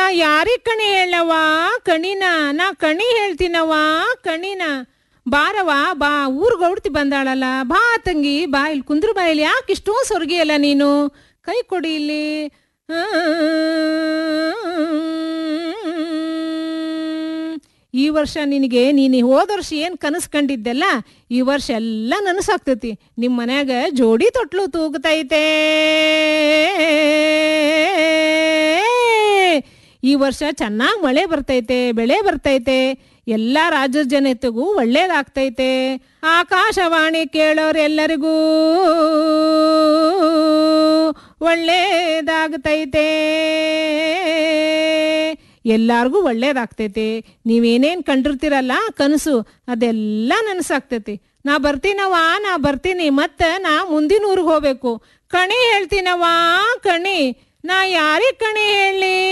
ಯಾರಿಗ್ ಕಣಿ ಹೇಳವ ಕಣಿನ ನಾ ಕಣಿ ಹೇಳ್ತೀನವ ಕಣಿನ ಬಾರವ ಬಾ ಊರ್ಗ್ ಹೊಡ್ತಿ ಬಂದಾಳಲ್ಲ ಬಾ ತಂಗಿ ಬಾ ಇಲ್ಲಿ ಕುಂದ್ರು ಬಾ ಇಲ್ಲಿ ಯಾಕೆ ಇಷ್ಟೋ ಸೊರ್ಗಿಯಲ್ಲ ನೀನು ಕೈ ಕೊಡಿ ಇಲ್ಲಿ ಈ ವರ್ಷ ನಿನಗೆ ನೀನು ಹೋದ ವರ್ಷ ಏನು ಕನಸು ಕಂಡಿದ್ದೆಲ್ಲ ಈ ವರ್ಷ ಎಲ್ಲ ನನಸಾಗ್ತೈತಿ ನಿಮ್ಮ ಮನ್ಯಾಗ ಜೋಡಿ ತೊಟ್ಲು ತೂಗ್ತೈತೆ ಈ ವರ್ಷ ಚೆನ್ನಾಗಿ ಮಳೆ ಬರ್ತೈತೆ ಬೆಳೆ ಬರ್ತೈತೆ ಎಲ್ಲ ರಾಜ್ಯದ ಜನತೆಗೂ ಒಳ್ಳೇದಾಗ್ತೈತೆ ಆಕಾಶವಾಣಿ ಕೇಳೋರೆಲ್ಲರಿಗೂ ಒಳ್ಳೇದಾಗ್ತೈತೆ ಎಲ್ಲಾರ್ಗೂ ಒಳ್ಳೇದಾಗ್ತೈತೆ ನೀವೇನೇನು ಕಂಡಿರ್ತೀರಲ್ಲ ಕನಸು ಅದೆಲ್ಲ ನನಸಾಗ್ತೈತಿ ನಾ ಬರ್ತೀನವ ನಾ ಬರ್ತೀನಿ ಮತ್ತೆ ನಾ ಮುಂದಿನ ಊರಿಗೆ ಹೋಗ್ಬೇಕು ಕಣಿ ಹೇಳ್ತೀನವ ಕಣಿ ನಾ ಯಾರಿಗೆ ಕಣಿ ಹೇಳ